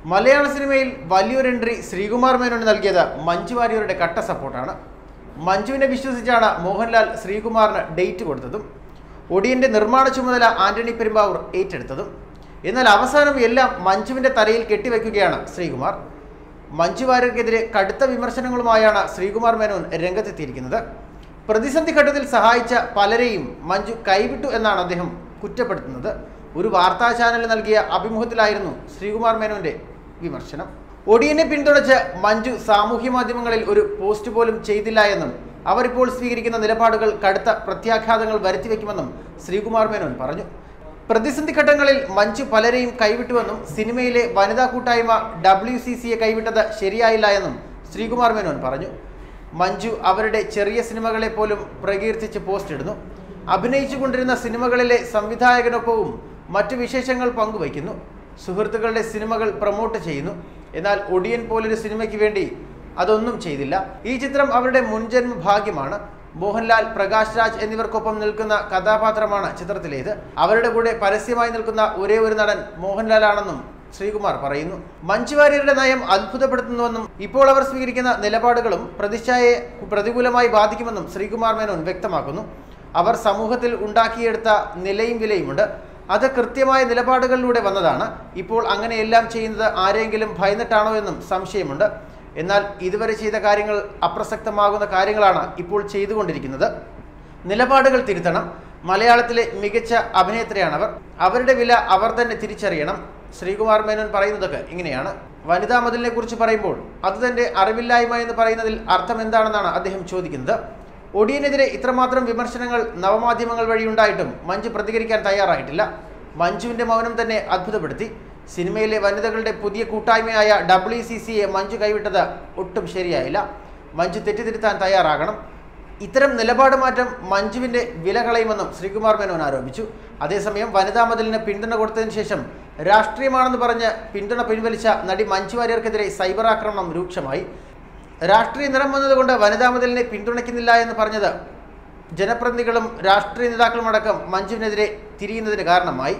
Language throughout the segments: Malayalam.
മലയാള സിനിമയിൽ വലിയൊരു എൻട്രി ശ്രീകുമാർ മേനോന് നൽകിയത് മഞ്ജു വാര്യരുടെ കട്ട സപ്പോർട്ടാണ് മഞ്ജുവിനെ വിശ്വസിച്ചാണ് മോഹൻലാൽ ശ്രീകുമാറിന് ഡേറ്റ് കൊടുത്തതും ഒടിയന്റെ നിർമ്മാണ ചുമതല ആന്റണി പെരുമ്പാവൂർ ഏറ്റെടുത്തതും എന്നാൽ അവസാനം എല്ലാം മഞ്ജുവിന്റെ തലയിൽ കെട്ടിവെക്കുകയാണ് ശ്രീകുമാർ മഞ്ജു വാര്യർക്കെതിരെ കടുത്ത വിമർശനങ്ങളുമായാണ് ശ്രീകുമാർ മേനോൻ രംഗത്തെത്തിയിരിക്കുന്നത് പ്രതിസന്ധി ഘട്ടത്തിൽ സഹായിച്ച പലരെയും മഞ്ജു കൈവിട്ടു എന്നാണ് അദ്ദേഹം കുറ്റപ്പെടുത്തുന്നത് ഒരു വാർത്താ ചാനലിന് നൽകിയ അഭിമുഖത്തിലായിരുന്നു ശ്രീകുമാർ മേനോന്റെ വിമർശനം ഒടിയനെ പിന്തുണച്ച് മഞ്ജു സാമൂഹ്യ മാധ്യമങ്ങളിൽ ഒരു പോസ്റ്റ് പോലും ചെയ്തില്ല എന്നും അവർ ഇപ്പോൾ സ്വീകരിക്കുന്ന നിലപാടുകൾ കടുത്ത പ്രത്യാഘാതങ്ങൾ വരുത്തിവെക്കുമെന്നും ശ്രീകുമാർ മേനോൻ പറഞ്ഞു പ്രതിസന്ധി ഘട്ടങ്ങളിൽ മഞ്ജു പലരെയും കൈവിട്ടുവെന്നും സിനിമയിലെ വനിതാ കൂട്ടായ്മ ഡബ്ല്യു സി സിയെ കൈവിട്ടത് ശരിയായില്ല എന്നും ശ്രീകുമാർ മേനോൻ പറഞ്ഞു മഞ്ജു അവരുടെ ചെറിയ സിനിമകളെ പോലും പ്രകീർത്തിച്ച് പോസ്റ്റ് ഇടുന്നു അഭിനയിച്ചു കൊണ്ടിരുന്ന സിനിമകളിലെ സംവിധായകനൊപ്പവും മറ്റു വിശേഷങ്ങൾ പങ്കുവയ്ക്കുന്നു സുഹൃത്തുക്കളുടെ സിനിമകൾ പ്രൊമോട്ട് ചെയ്യുന്നു എന്നാൽ ഒടിയൻ പോലൊരു സിനിമയ്ക്ക് വേണ്ടി അതൊന്നും ചെയ്തില്ല ഈ ചിത്രം അവരുടെ മുൻജന്മ ഭാഗ്യമാണ് മോഹൻലാൽ പ്രകാശ് രാജ് എന്നിവർക്കൊപ്പം നിൽക്കുന്ന കഥാപാത്രമാണ് ചിത്രത്തിലേത് അവരുടെ കൂടെ പരസ്യമായി നിൽക്കുന്ന ഒരേ ഒരു നടൻ മോഹൻലാലാണെന്നും ശ്രീകുമാർ പറയുന്നു മഞ്ജു വാര്യരുടെ നയം അത്ഭുതപ്പെടുത്തുന്നുവെന്നും ഇപ്പോൾ അവർ സ്വീകരിക്കുന്ന നിലപാടുകളും പ്രതിച്ഛായയെ പ്രതികൂലമായി ബാധിക്കുമെന്നും ശ്രീകുമാർ മേനോൻ വ്യക്തമാക്കുന്നു അവർ സമൂഹത്തിൽ ഉണ്ടാക്കിയെടുത്ത നിലയും വിലയുമുണ്ട് അത് കൃത്യമായ നിലപാടുകളിലൂടെ വന്നതാണ് ഇപ്പോൾ അങ്ങനെയെല്ലാം ചെയ്യുന്നത് ആരെങ്കിലും ഭയന്നിട്ടാണോ എന്നും സംശയമുണ്ട് എന്നാൽ ഇതുവരെ ചെയ്ത കാര്യങ്ങൾ അപ്രസക്തമാകുന്ന കാര്യങ്ങളാണ് ഇപ്പോൾ ചെയ്തുകൊണ്ടിരിക്കുന്നത് നിലപാടുകൾ തിരുത്തണം മലയാളത്തിലെ മികച്ച അഭിനേത്രിയാണവർ അവരുടെ വില അവർ തന്നെ തിരിച്ചറിയണം ശ്രീകുമാർ മേനോൻ പറയുന്നതൊക്കെ ഇങ്ങനെയാണ് വനിതാ മതിലിനെ കുറിച്ച് പറയുമ്പോൾ അത് തന്റെ അറിവില്ലായ്മ എന്ന് പറയുന്നതിൽ അർത്ഥം എന്താണെന്നാണ് അദ്ദേഹം ചോദിക്കുന്നത് ഒടിയനെതിരെ ഇത്രമാത്രം വിമർശനങ്ങൾ നവമാധ്യമങ്ങൾ വഴിയുണ്ടായിട്ടും മഞ്ജു പ്രതികരിക്കാൻ തയ്യാറായിട്ടില്ല മഞ്ജുവിന്റെ മൗനം തന്നെ അത്ഭുതപ്പെടുത്തി സിനിമയിലെ വനിതകളുടെ പുതിയ കൂട്ടായ്മയായ ഡബ്ല്യു സി സിയെ മഞ്ജു കൈവിട്ടത് ഒട്ടും ശരിയായില്ല മഞ്ജു തെറ്റിദ്ധരുത്താൻ തയ്യാറാകണം ഇത്തരം നിലപാട് മാറ്റം മഞ്ജുവിന്റെ വില കളയുമെന്നും ശ്രീകുമാർ മേനോൻ ആരോപിച്ചു അതേസമയം വനിതാ മതിലിന് പിന്തുണ കൊടുത്തതിന് ശേഷം രാഷ്ട്രീയമാണെന്ന് പറഞ്ഞ് പിന്തുണ പിൻവലിച്ച നടി മഞ്ജു വാര്യർക്കെതിരെ സൈബർ ആക്രമണം രൂക്ഷമായി രാഷ്ട്രീയ നിറം വന്നതുകൊണ്ട് വനിതാ മതിലിനെ പിന്തുണയ്ക്കുന്നില്ല എന്ന് പറഞ്ഞത് ജനപ്രതിനിധികളും രാഷ്ട്രീയ നേതാക്കളും അടക്കം മഞ്ജുവിനെതിരെ തിരിയുന്നതിന് കാരണമായി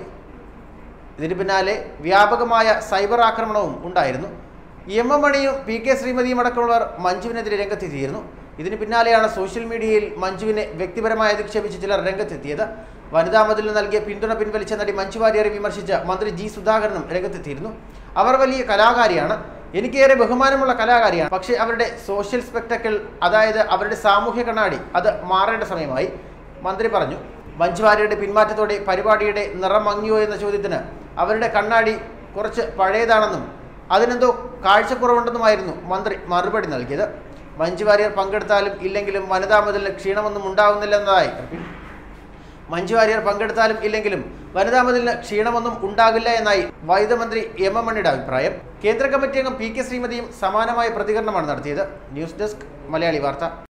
ഇതിന് പിന്നാലെ വ്യാപകമായ സൈബർ ആക്രമണവും ഉണ്ടായിരുന്നു എം എം മണിയും പി കെ ശ്രീമതിയും അടക്കമുള്ളവർ മഞ്ജുവിനെതിരെ രംഗത്തെത്തിയിരുന്നു ഇതിന് പിന്നാലെയാണ് സോഷ്യൽ മീഡിയയിൽ മഞ്ജുവിനെ വ്യക്തിപരമായി അധിക്ഷേപിച്ച് ചിലർ രംഗത്തെത്തിയത് വനിതാ മതിലിന് നൽകിയ പിന്തുണ പിൻവലിച്ച നടി മഞ്ജു വാര്യരെ വിമർശിച്ച് മന്ത്രി ജി സുധാകരനും രംഗത്തെത്തിയിരുന്നു അവർ വലിയ കലാകാരിയാണ് എനിക്കേറെ ബഹുമാനമുള്ള കലാകാരിയാണ് പക്ഷേ അവരുടെ സോഷ്യൽ സ്പെക്ടക്കിൾ അതായത് അവരുടെ സാമൂഹ്യ കണ്ണാടി അത് മാറേണ്ട സമയമായി മന്ത്രി പറഞ്ഞു മഞ്ജു വാര്യരുടെ പിന്മാറ്റത്തോടെ പരിപാടിയുടെ നിറം മങ്ങിയോ എന്ന ചോദ്യത്തിന് അവരുടെ കണ്ണാടി കുറച്ച് പഴയതാണെന്നും അതിനെന്തോ കാഴ്ചക്കുറവുണ്ടെന്നുമായിരുന്നു മന്ത്രി മറുപടി നൽകിയത് മഞ്ജു വാര്യർ പങ്കെടുത്താലും ഇല്ലെങ്കിലും വനിതാ മതിലിന് ക്ഷീണമൊന്നും ഉണ്ടാകുന്നില്ലെന്നതായി മഞ്ജു വാര്യർ പങ്കെടുത്താലും ഇല്ലെങ്കിലും വനിതാ മതിലിന് ക്ഷീണമൊന്നും ഉണ്ടാകില്ല എന്നായി വൈദ്യമന്ത്രി എം എം മണിയുടെ അഭിപ്രായം കേന്ദ്ര കമ്മിറ്റി അംഗം പി കെ ശ്രീമതിയും സമാനമായ പ്രതികരണമാണ് നടത്തിയത് ന്യൂസ് ഡെസ്ക് മലയാളി വാർത്ത